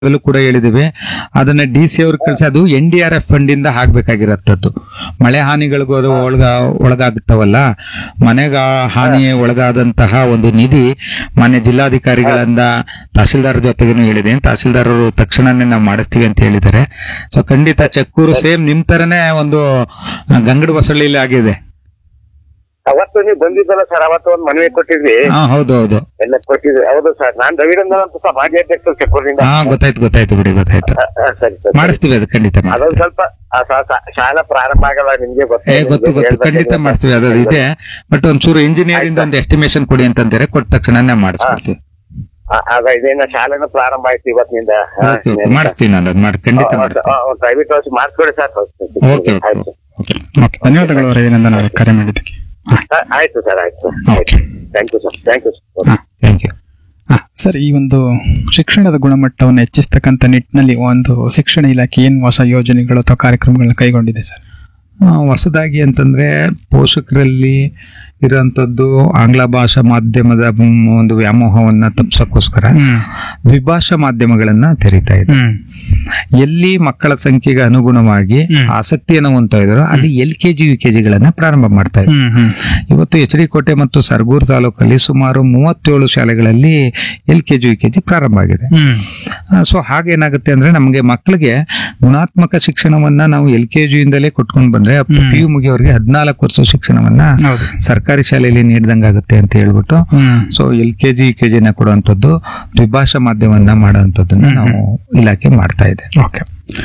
ಅಲ್ಲೂ ಕೂಡ ಹೇಳಿದಿವಿ ಅದನ್ನ ಡಿ ಸಿ ಅವ್ರಿಗೆ ಕಳಿಸಿ ಅದು N D R F fund ಇಂದ ಆಗ್ಬೇಕಾಗಿರತ್ತದ್ದು ಮಳೆ ಹಾನಿಗಳಿಗೂ ಅದು ಒಳಗ ಒಳಗಾಗುತ್ತವಲ್ಲ ಮನೆಗ ಹಾನಿ ಒಳಗಾದಂತಹ ಒಂದು ನಿಧಿ ಮಾನ್ಯ ಜಿಲ್ಲಾಧಿಕಾರಿಗಳಿಂದ ತಹಸೀಲ್ದಾರ್ ಜೊತೆಗೇನು ಹೇಳಿದೆ ತಹಸೀಲ್ದಾರರು ತಕ್ಷಣನೇ ನಾವು ಮಾಡಿಸ್ತೀವಿ ಅಂತ ಹೇಳಿದ್ದಾರೆ ಸೊ ಖಂಡಿತ ಚಕ್ಕೂರು ಸೇಮ್ ನಿಮ್ ತರನೇ ಒಂದು ಗಂಗಡ ಬಸಳ್ಳಿಲಿ ಆಗಿದೆ ಅವತ್ತು ನೀವು ಬಂದಿದ್ದಲ್ಲ ಸರ್ ಅವತ್ತು ಒಂದು ಮನವಿ ಕೊಟ್ಟಿದ್ವಿ ಹಾ ಹೌದು ಹೌದು ಎಲ್ಲ ಕೊಟ್ಟಿದ್ವಿ ಹೌದು ಸರ್ ನಾನ್ ರವಿರಂಜನ್ ಅಂತ ಸಹ ಮಾಜಿ ಅಧ್ಯಕ್ಷರು ಚಕ್ಕೂರಿನಿಂದ ಹಾ ಗೊತ್ತಾಯ್ತು ಗೊತ್ತಾಯ್ತು ಬಿಡಿ ಗೊತ್ತಾಯ್ತು ಆ, ಆ, ಸರಿ ಸರ್ ಮಾಡಿಸ್ತೀವಿ ಅದು ಖಂಡಿತ ಮಾಡಿ ಅದೊಂದ್ ಸ್ವಲ್ಪ ಆ, ಸ- ಸ- ಶಾಲಾ ಪ್ರಾರಂಭ ಆಗಲ್ಲ ನಿಮ್ಗೆ ಏ ಗೊತ್ತು ಗೊತ್ತು ಖಂಡಿತ ಮಾಡ್ತೀವಿ ಅದು ಇದೆ ಬಟ್ ಒಂಚೂರು ಇಂಜಿನಿಯರ್ ಇಂದ ಒಂದು ಎಸ್ಟಿಮೇಶನ್ ಕೊಡಿ ಅಂತಂದ್ರೆ ಕೊಟ್ಟ ತಕ್ಷಣನೇ ಮಾಡಿಸ್ಬಿಡ್ತೀವಿ ಆಗ ಇದೇನ ಶಾಲೆನೂ ಪ್ರಾರಂಭ ಆಯ್ತು ಇವತ್ತಿನಿಂದ ಓಕೆ, ಓಕೆ. ಮಾಡಿಸ್ತೀನಿ ನಾನು ಅದು ಮಾಡಿ ಖಂಡಿತ ಮಾಡ್ತೀನಿ ಪ್ರೈವೇಟ್ ಹೌಸ್ ಮಾಡಿಸ್ಕೊಡಿ ಸರ್ ಓಕೆ ಓಕೆ ಆಯ್ತು ಓಕೆ ಧನ್ಯವಾದಗಳು ರವಿನಂದನ್ ಅವರೇ ಕರೆ ಮಾಡಿದ್ದಕ್ಕೆ ಆ, ಆಯ್ತು ಸರ್ ಆಯ್ತು okay thank you sir thank you sir ಹಾ ಥ್ಯಾಂಕ್ ಯು ಹಾ, ಸರ್ ಈ ಒಂದು ಶಿಕ್ಷಣದ ಗುಣಮಟ್ಟವನ್ನು ಹೆಚ್ಚಿಸ್ತಕ್ಕಂಥ ನಿಟ್ಟಿನಲ್ಲಿ ಒಂದು ಶಿಕ್ಷಣ ಇಲಾಖೆ ಏನು ಹೊಸ ಯೋಜನೆಗಳು ಅಥವಾ ಕಾರ್ಯಕ್ರಮಗಳನ್ನ ಕೈಗೊಂಡಿದೆ ಸರ್ ಹೊಸದಾಗಿ ಅಂತಂದ್ರೆ ಪೋಷಕರಲ್ಲಿ ಇರುವಂತದ್ದು ಆಂಗ್ಲ ಭಾಷಾ ಮಾಧ್ಯಮದ ಮ್, ಒಂದು ವ್ಯಾಮೋಹವನ್ನ ತಪ್ಪಿಸೋಕ್ಕೋಸ್ಕರ ದ್ವಿಭಾಷಾ ಮಾಧ್ಯಮಗಳನ್ನ ತೆರೀತಾ ಇದೆ ಹ್ಮ್ ಎಲ್ಲಿ ಮಕ್ಕಳ ಸಂಖ್ಯೆಗೆ ಅನುಗುಣವಾಗಿ ಹ್ಮ್. ಆಸಕ್ತಿಯನ್ನು ಹೊಂದ್ತಾ ಇದ್ರು ಅಲ್ಲಿ L K G U K ಜಿಗಳನ್ನ ಪ್ರಾರಂಭ ಮಾಡ್ತಾ ಇದ್ರು ಹ್ಮ್ ಹ್ಮ್ ಇವತ್ತು ಎಚ್ ಡಿ ಕೋಟೆ ಮತ್ತು ಸರ್ಗೂರು ತಾಲೂಕಲ್ಲಿ ಸುಮಾರು ಮೂವತ್ತೇಳು ಶಾಲೆಗಳಲ್ಲಿ L K G U K G ಪ್ರಾರಂಭ ಆಗಿದೆ ಹ್ಮ್ ಸೊ ಹಾಗೇನಾಗುತ್ತೆ ಅಂದ್ರೆ ನಮಗೆ ಮಕ್ಕಳಿಗೆ ಗುಣಾತ್ಮಕ ಶಿಕ್ಷಣವನ್ನ ನಾವು ಎಲ್ ಕೆ ಜಿಯಿಂದಲೇ ಕೊಟ್ಕೊಂಡು ಬಂದ್ರೆ ಹ್ಮ್. ಪಿ ಯು ಮುಗಿಯೋರಿಗೆ ಹದಿನಾಲ್ಕು ವರ್ಷ ಶಿಕ್ಷಣವನ್ನ ಹೌದು ಸರ್ಕಾರಿ ಶಾಲೆಯಲ್ಲಿ ನೀಡ್ದಂಗಾಗುತ್ತೆ ಅಂತ ಹೇಳ್ಬಿಟ್ಟು ಹ್ಮ್ so L K G U K ಜಿನ ಕೊಡುವಂಥದ್ದು ದ್ವಿಭಾಷಾ ಮಾಧ್ಯಮವನ್ನ ಮಾಡುವಂಥದ್ದನ್ನ ನಾವು ಇಲಾಖೆ ಮಾಡ್ತಾ ಇದೆ ಓಕೆ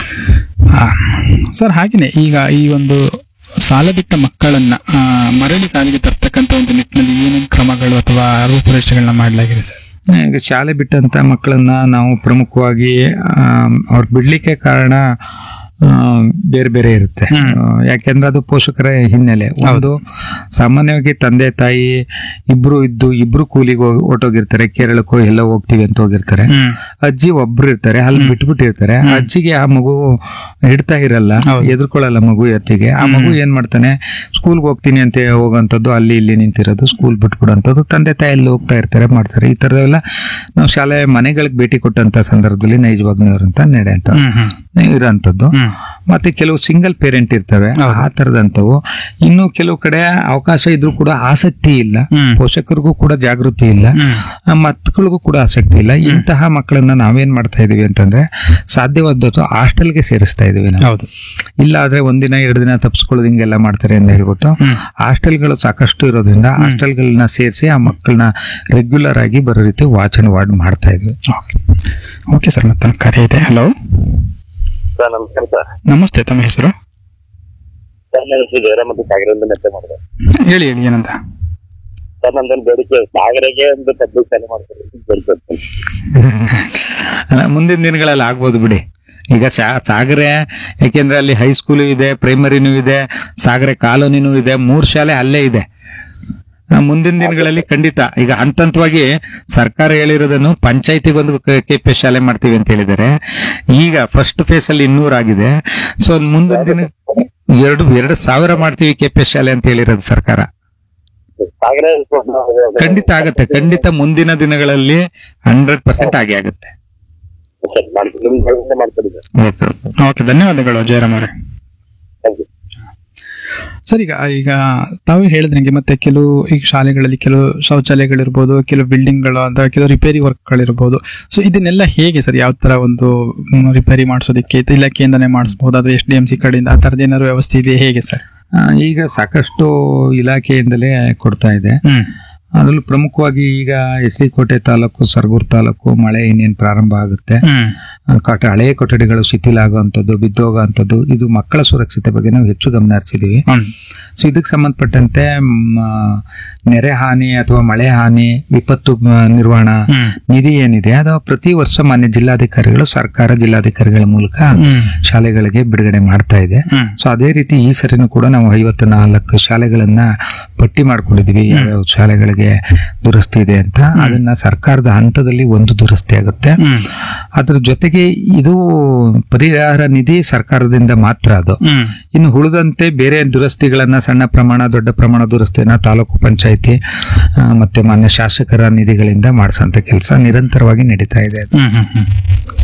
ಸರ್ ಹಾಗೆಯೇ ಈಗ ಈ ಒಂದು ಸಾಲ ಬಿಟ್ಟ ಮಕ್ಕಳನ್ನ ಆ, ಮರಳಿ ಸಾಲಿಗೆ ತರ್ತಕ್ಕಂಥ ಒಂದು ನಿಟ್ಟಿನಲ್ಲಿ ಏನೇನು ಕ್ರಮಗಳು ಅಥವಾ ರೂಪುರೇಷೆಗಳನ್ನ ಮಾಡಲಾಗಿದೆ ಸರ್ ಈಗ ಶಾಲೆ ಬಿಟ್ಟಂತ ಮಕ್ಕಳನ್ನ ನಾವು ಪ್ರಮುಖವಾಗಿ ಅವ್ರ ಬಿಡ್ಲಿಕ್ಕೆ ಕಾರಣ ಆ, ಬೇರೆ ಬೇರೆ ಇರುತ್ತೆ ಹ್ಮ್. ಆ, ಯಾಕೆಂದ್ರೆ ಅದು ಪೋಷಕರ ಹಿನ್ನೆಲೆ ಒಂದು ಸಾಮಾನ್ಯವಾಗಿ ತಂದೆ ತಾಯಿ ಇಬ್ರು ಇದ್ದು ಇಬ್ರು ಕೂಲಿಗೆ ಹೋಗಿ ಹೊರ್ಟೋಗಿರ್ತಾರೆ ಕೇರಳಕ್ಕೋ ಎಲ್ಲೋ ಹೋಗ್ತೀವಿ ಅಂತ ಹೋಗಿರ್ತಾರೆ ಹ್ಮ್ ಅಜ್ಜಿ ಒಬ್ರು ಇರ್ತಾರೆ ಅಲ್ಲಿ ಬಿಟ್ಬಿಟ್ಟಿರ್ತಾರೆ ಅಜ್ಜಿಗೆ ಆ ಮಗು ಹಿಡ್ತಾ ಇರಲ್ಲ ಹೌದು. ಎದುರ್ಕೊಳ್ಳಲ್ಲ ಮಗು ಎತ್ತಿಗೆ ಆ ಮಗು ಏನ್ ಮಾಡ್ತಾನೆ ಸ್ಕೂಲ್ಗೆ ಹೋಗ್ತೀನಿ ಅಂತ ಹೋಗೋಂಥದ್ದು ಅಲ್ಲಿ ಇಲ್ಲಿ ನಿಂತಿರೋದು ಸ್ಕೂಲ್ ಬಿಟ್ಬಿಡೋಂಥದ್ದು ತಂದೆ ತಾಯಿ ಅಲ್ಲಿ ಹೋಗ್ತಾ ಇರ್ತಾರೆ ಮಾಡ್ತಾರೆ ಈ ತರದೆಲ್ಲ ನಾವು ಶಾಲೆ ಮನೆಗಳಿಗೆ ಭೇಟಿ ಕೊಟ್ಟಂತ ಸಂದರ್ಭದಲ್ಲಿ ನೈಜವಾಗ್ನವ್ರಂತ ನಡೆ ಅಂತ ಹ್ಮ್ ಹ್ಮ್ ಇರೋಂಥದ್ದು ಹ್ಮ್ ಮತ್ತೆ ಕೆಲವು ಸಿಂಗಲ್ ಪೇರೆಂಟ್ ಇರ್ತವೆ ಹೌದು. ಆ ತರದಂತವು ಇನ್ನು ಕೆಲವು ಕಡೆ ಅವಕಾಶ ಇದ್ರೂ ಕೂಡ ಆಸಕ್ತಿ ಇಲ್ಲ ಹ್ಮ್. ಪೋಷಕರಿಗೂ ಕೂಡ ಜಾಗೃತಿ ಇಲ್ಲ ಹ್ಮ್ ಆ ಮಕ್ಕಳಿಗೂ ಕೂಡ ಆಸಕ್ತಿ ಇಲ್ಲ ಇಂತಹ ಮಕ್ಕಳನ್ನ ನಾವೇನ್ ಮಾಡ್ತಾ ಇದೀವಿ ಅಂತಂದ್ರೆ ಸಾಧ್ಯವಾದದ್ದು ಹಾಸ್ಟೆಲ್ಗೆ ಸೇರಿಸ್ತಾ ಇದೀವಿ ನಾವು ಹೌದು ಇಲ್ಲ ಆದ್ರೆ ಒಂದಿನ ಎರಡು ದಿನ ತಪ್ಪಿಸ್ಕೊಳ್ಳೋದು ಹಿಂಗೆಲ್ಲ ಮಾಡ್ತಾರೆ ಅಂತ ಹೇಳ್ಬಿಟ್ಟು ಹ್ಮ್. ಹಾಸ್ಟೆಲ್ಗಳು ಸಾಕಷ್ಟು ಇರೋದ್ರಿಂದ ಹಾಸ್ಟೆಲ್ಗಳನ್ನ ಸೇರಿಸಿ ಆ ಮಕ್ಕಳನ್ನ ರೆಗ್ಯುಲರ್ ಆಗಿ ಬರೋ ರೀತಿ ವಾಚನ ವಾರ್ಡ್ ಮಾಡ್ತಾ ಇದ್ವಿ ಓಕೆ ಓಕೆ ಸರ್ ಮತ್ತೆ ಕರೆ ಇದೆ ಹಲೋ ಸರ್ ನಮಸ್ಕಾರ ಸರ್ ನಮಸ್ತೆ ತಮ್ಮ ಹೆಸರು ಸರ್ ನನ್ನ ಹೆಸರು ಜಯರಾಮ್ ಅಂತ ಸಾಗರದಿಂದ ಮೆತ್ತೆ ಮಾಡಿದೆ ಹೇಳಿ ಹೇಳಿ ಏನಂತ ಸರ್ ನಂದೊಂದು ಬೇಡಿಕೆ ಸಾಗರಗೆ ಒಂದು ಪಬ್ಲಿಕ್ ಶಾಲೆ ಮಾಡ್ತಾರೆ ಬೇಡಿಕೆ ಇತ್ತು. ಅಲ್ಲ, ಮುಂದಿನ ದಿನಗಳಲ್ಲಿ ಆಗ್ಬೋದು ಬಿಡಿ ಈಗ ಸಾ- ಸಾಗರೆ ಯಾಕೆಂದ್ರೆ ಅಲ್ಲಿ ಹೈಸ್ಕೂಲು ಇದೆ ಪ್ರೈಮರಿನೂ ಇದೆ ಸಾಗರೆ ಕಾಲೋನಿನೂ ಇದೆ ಮೂರ್ ಶಾಲೆ ಅಲ್ಲೇ ಇದೆ ಆ, ಮುಂದಿನ ದಿನಗಳಲ್ಲಿ ಖಂಡಿತ ಈಗ ಹಂತ ಹಂತವಾಗಿ ಸರ್ಕಾರ ಹೇಳಿರೋದನ್ನು ಪಂಚಾಯತಿಗೆ ಒಂದು ಕೆ ಪಿ ಎಸ್ ಶಾಲೆ ಮಾಡ್ತೀವಿ ಅಂತ ಹೇಳಿದ್ದಾರೆ ಈಗ ಫಸ್ಟ್ ಫೇಸ್ ಅಲ್ಲಿ ಇನ್ನೂರ ಆಗಿದೆ ಸೊ ಮುಂದಿನ ದಿನ ಎರಡು ಎರಡು ಸಾವಿರ ಮಾಡ್ತೀವಿ ಕೆ ಪಿ ಎಸ್ ಶಾಲೆ ಅಂತ ಹೇಳಿರೋದು ಸರ್ಕಾರ ಸಾಗರ ಖಂಡಿತ ಆಗತ್ತೆ ಖಂಡಿತ ಮುಂದಿನ ದಿನಗಳಲ್ಲಿ ಹಂಡ್ರೆಡ್ ಪರ್ಸೆಂಟ್ ಆಗೇ ಆಗುತ್ತೆ ಸರ್ ಮಾಡ್ತೀನಿ ನಿಮ್ ಕಡೆಯಿಂದ ಮಾಡ್ಕೊಡಿ ಸರ್ ಓಕೆ ಧನ್ಯವಾದಗಳು ಜಯರಾಮ್ ಅವರೇ ಥ್ಯಾಂಕ್ ಯು ಸರ್ ಈಗ ಈಗ ತಾವು ಹೇಳಿದ್ರಂಗೆ ಮತ್ತೆ ಕೆಲವು ಈಗ ಶಾಲೆಗಳಲ್ಲಿ ಕೆಲವು ಶೌಚಾಲಯಗಳಿರ್ಬೋದು ಕೆಲವು ಬಿಲ್ಡಿಂಗ್ಗಳು ಅಥವಾ ಕೆಲವು ರಿಪೇರಿ ವರ್ಕ್ಗಳಿರ್ಬೋದು ಸೊ ಇದನ್ನೆಲ್ಲ ಹೇಗೆ ಸರ್ ಯಾವ ತರ ಒಂದು ಮ್, ರಿಪೇರಿ ಮಾಡಿಸೋದಕ್ಕೆ ಇಲಾಖೆಯಿಂದನೇ ಮಾಡಿಸ್ಬೋದು ಅದು ಎಸ್ ಡಿ ಎಂ ಸಿ ಕಡೆಯಿಂದ ಆ ಥರದ್ದು ಏನಾದ್ರು ವ್ಯವಸ್ಥೆ ಇದೆ ಹೇಗೆ ಸರ್ ಆ, ಈಗ ಸಾಕಷ್ಟು ಇಲಾಖೆಯಿಂದಲೇ ಕೊಡ್ತಾ ಇದೆ ಹ್ಮ್ ಅದರಲ್ಲೂ ಪ್ರಮುಖವಾಗಿ ಈಗ ಎಸ್ ಡಿ ಕೋಟೆ ತಾಲೂಕು ಸರ್ಗೂರು ತಾಲೂಕು ಮಳೆ ಇನ್ನೇನು ಪ್ರಾರಂಭ ಆಗುತ್ತೆ ಹ್ಮ್ ಆ, ಕಟ ಹಳೆಯ ಕೊಠಡಿಗಳು ಶಿಥಿಲ ಆಗುವಂಥದ್ದು ಬಿದ್ದೋಗುವಂಥದ್ದು ಇದು ಮಕ್ಕಳ ಸುರಕ್ಷತೆ ಬಗ್ಗೆ ನಾವು ಹೆಚ್ಚು ಗಮನ ಹರಿಸಿದೀವಿ ಹ್ಮ್ ಸೊ ಇದಕ್ಕೆ ಸಂಬಂಧಪಟ್ಟಂತೆ ಮ್, ನೆರೆ ಹಾನಿ ಅಥವಾ ಮಳೆ ಹಾನಿ ವಿಪತ್ತು ಮ, ನಿರ್ವಹಣಾ ಹ್ಮ್ ನಿಧಿ ಏನಿದೆ ಅದು ಪ್ರತಿ ವರ್ಷ ಮಾನ್ಯ ಜಿಲ್ಲಾಧಿಕಾರಿಗಳು ಸರ್ಕಾರ ಜಿಲ್ಲಾಧಿಕಾರಿಗಳ ಮೂಲಕ ಹ್ಮ್ ಶಾಲೆಗಳಿಗೆ ಬಿಡುಗಡೆ ಮಾಡ್ತಾ ಇದೆ ಹ್ಮ್ ಸೊ ಅದೇ ರೀತಿ ಈ ಸರಿನೂ ಕೂಡ ನಾವು ಐವತ್ತು ನಾಲ್ಕು ಶಾಲೆಗಳನ್ನ ಪಟ್ಟಿ ಮಾಡ್ಕೊಂಡಿದ್ವಿ ಯಾವ್ಯಾವ ಶಾಲೆಗಳಿಗೆ ದುರಸ್ತಿ ಇದೆ ಅಂತ ಅದನ್ನ ಸರ್ಕಾರದ ಹಂತದಲ್ಲಿ ಒಂದು ದುರಸ್ತಿ ಆಗುತ್ತೆ ಹ್ಮ್ ಅದ್ರ ಜೊತೆಗೆ ಇದು ಪರಿಹಾರ ನಿಧಿ ಸರ್ಕಾರದಿಂದ ಮಾತ್ರ ಅದು ಹ್ಮ್ ಇನ್ನು ಉಳಿದಂತೆ ಬೇರೆ ದುರಸ್ತಿಗಳನ್ನ ಸಣ್ಣ ಪ್ರಮಾಣ ದೊಡ್ಡ ಪ್ರಮಾಣ ದುರಸ್ತಿಯನ್ನ ತಾಲೂಕು ಪಂಚಾಯಿತಿ ಮತ್ತೆ ಮಾನ್ಯ ಶಾಸಕರ ನಿಧಿಗಳಿಂದ ಮಾಡಿಸೋಂಥ ಕೆಲಸ ನಿರಂತರವಾಗಿ ನಡೀತಾ ಇದೆ ಹ್ಮ್ ಹ್ಮ್ ಹ್ಮ್